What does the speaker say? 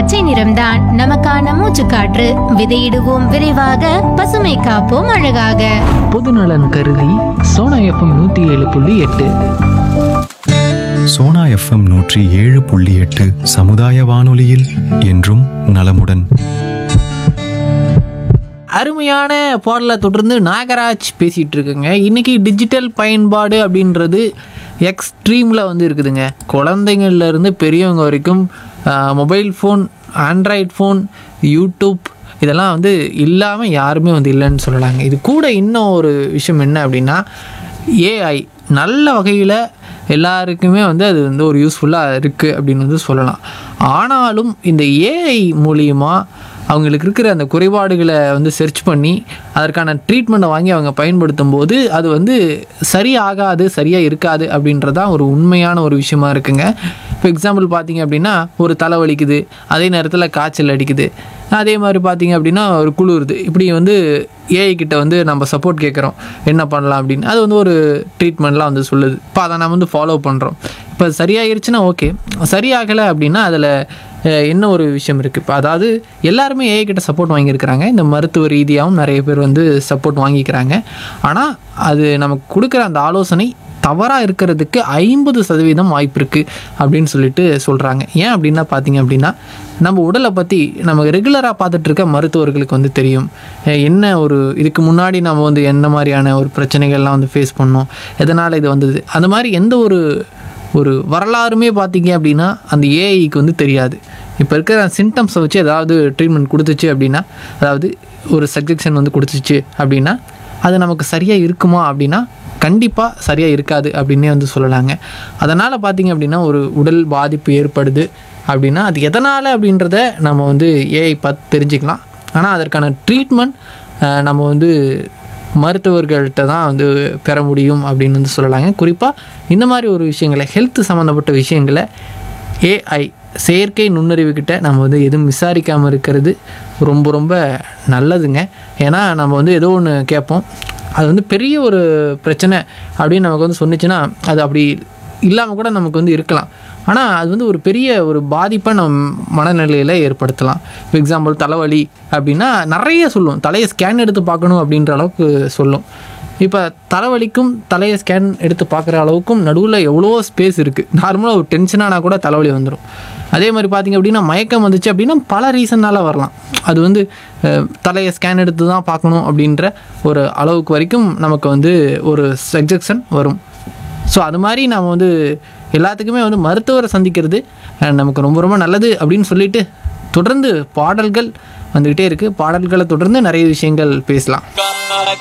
பச்சை நிறம்தான் நமக்கான மூச்சுக்காற்று விதையிடுவோம் விரைவாக பசுமை காப்போம் அழகாக பொதுநலன் கருதி சோனா எஃப்எம் நூற்றி ஏழு புள்ளி எட்டு சோனா எஃப்எம் நூற்றி ஏழு புள்ளி எட்டு சமுதாய வானொலியில் என்றும் நலமுடன் அருமையான பாடலை தொடர்ந்து நாகராஜ் பேசிகிட்டு இருக்குங்க இன்றைக்கி டிஜிட்டல் பயன்பாடு அப்படின்றது எக்ஸ்ட்ரீமில் வந்து இருக்குதுங்க குழந்தைங்கள்ல இருந்து பெரியவங்க வரைக்கும் mobile phone android phone YouTube இதெல்லாம் வந்து இல்லாமல் யாருமே வந்து இல்லைன்னு சொல்லலாங்க இது கூட இன்னும் ஒரு விஷயம் என்ன அப்படின்னா ஏஐ நல்ல வகையில் எல்லாருக்குமே வந்து அது வந்து ஒரு யூஸ்ஃபுல்லாக இருக்குது அப்படின்னு வந்து சொல்லலாம் ஆனாலும் இந்த ஏஐ மூலியமாக அவங்களுக்கு இருக்கிற அந்த குறைபாடுகளை வந்து சர்ச் பண்ணி அதற்கான ட்ரீட்மெண்ட்டை வாங்கி அவங்க பயன்படுத்தும் போது அது வந்து சரியாகாது சரியாக இருக்காது அப்படின்றதான் ஒரு உண்மையான ஒரு விஷயமா இருக்குங்க இப்போ எக்ஸாம்பிள் பார்த்தீங்க அப்படின்னா ஒரு தலை வலிக்குது அதே நேரத்தில் காய்ச்சல் அடிக்குது அதே மாதிரி பார்த்தீங்க அப்படின்னா ஒரு குளிருது இப்படி வந்து ஏஐ கிட்ட வந்து நம்ம சப்போர்ட் கேட்குறோம் என்ன பண்ணலாம் அப்படின்னு அது வந்து ஒரு ட்ரீட்மெண்ட்லாம் வந்து சொல்லுது இப்போ அதை நம்ம வந்து ஃபாலோ பண்ணுறோம் இப்போ சரியாயிருச்சுன்னா ஓகே சரியாகலை அப்படின்னா அதில் என்ன ஒரு விஷயம் இருக்குது இப்போ அதாவது எல்லாருமே ஏஐ கிட்ட சப்போர்ட் வாங்கியிருக்கிறாங்க இந்த மருத்துவ ரீதியாகவும் நிறைய பேர் வந்து சப்போர்ட் வாங்கிக்கிறாங்க ஆனால் அது நமக்கு கொடுக்குற அந்த ஆலோசனை தவறாக இருக்கிறதுக்கு ஐம்பது சதவீதம் வாய்ப்பு இருக்குது அப்படின்னு சொல்லிட்டு சொல்கிறாங்க ஏன் அப்படின்னா பார்த்தீங்க அப்படின்னா நம்ம உடலை பற்றி நம்ம ரெகுலராக பார்த்துட்டு இருக்க மருத்துவர்களுக்கு வந்து தெரியும் அஹ் என்ன ஒரு இதுக்கு முன்னாடி நம்ம வந்து என்ன மாதிரியான ஒரு பிரச்சனைகள்லாம் வந்து ஃபேஸ் பண்ணோம் எதனால் இது வந்தது அந்த மாதிரி எந்த ஒரு ஒரு வரலாறுமே பார்த்தீங்க அப்படின்னா அந்த ஏஐக்கு வந்து தெரியாது இப்போ இருக்கிற சிம்டம்ஸை வச்சு ஏதாவது ட்ரீட்மெண்ட் கொடுத்துச்சு அப்படின்னா அதாவது ஒரு சஜெக்ஷன் வந்து கொடுத்துச்சு அப்படின்னா அது நமக்கு சரியாக இருக்குமா அப்படின்னா கண்டிப்பாக சரியாக இருக்காது அப்படின்னே வந்து சொல்லலாங்க அதனால் பார்த்தீங்க அப்படின்னா ஒரு உடல் பாதிப்பு ஏற்படுது அப்படின்னா அது எதனால் அப்படின்றத நம்ம வந்து ஏஐ பார்த்து தெரிஞ்சுக்கலாம் ஆனால் அதற்கான ட்ரீட்மெண்ட் நம்ம வந்து மருத்துவர்கள்ட்ட தான் வந்து பெற முடியும் அப்படின்னு வந்து சொல்லலாங்க குறிப்பாக இந்த மாதிரி ஒரு விஷயங்களை ஹெல்த் சம்மந்தப்பட்ட விஷயங்களை ஏஐ செயற்கை நுண்ணறிவுக்கிட்ட நம்ம வந்து எதுவும் விசாரிக்காமல் இருக்கிறது ரொம்ப ரொம்ப நல்லதுங்க ஏன்னா நம்ம வந்து ஏதோ ஒன்று கேட்போம் அது வந்து பெரிய ஒரு பிரச்சனை அப்படின்னு நமக்கு வந்து சொன்னிச்சுன்னா அது அப்படி இல்லாமல் கூட நமக்கு வந்து இருக்கலாம் ஆனால் அது வந்து ஒரு பெரிய ஒரு பாதிப்பை நம் மனநிலையில் ஏற்படுத்தலாம் இப்போ எக்ஸாம்பிள் தலைவலி அப்படின்னா நிறைய சொல்லும் தலையை ஸ்கேன் எடுத்து பார்க்கணும் அப்படின்ற அளவுக்கு சொல்லும் இப்போ தலைவலிக்கும் தலையை ஸ்கேன் எடுத்து பார்க்குற அளவுக்கும் நடுவில் எவ்வளோ ஸ்பேஸ் இருக்குது நார்மலாக ஒரு டென்ஷனானா கூட தலைவலி வந்துடும் அதே மாதிரி பார்த்திங்க அப்படின்னா மயக்கம் வந்துச்சு அப்படின்னா பல ரீசன்னால் வரலாம் அது வந்து அஹ், தலையை ஸ்கேன் எடுத்து தான் பார்க்கணும் அப்படின்ற ஒரு அளவுக்கு வரைக்கும் நமக்கு வந்து ஒரு சஜெக்ஷன் வரும் ஸோ அது மாதிரி நாம் வந்து எல்லாத்துக்குமே வந்து மருத்துவரை சந்திக்கிறது அஹ், நமக்கு ரொம்ப ரொம்ப நல்லது அப்படின்னு சொல்லிட்டு தொடர்ந்து பாடல்கள் வந்துக்கிட்டே இருக்குது பாடல்களை தொடர்ந்து நிறைய விஷயங்கள் பேசலாம்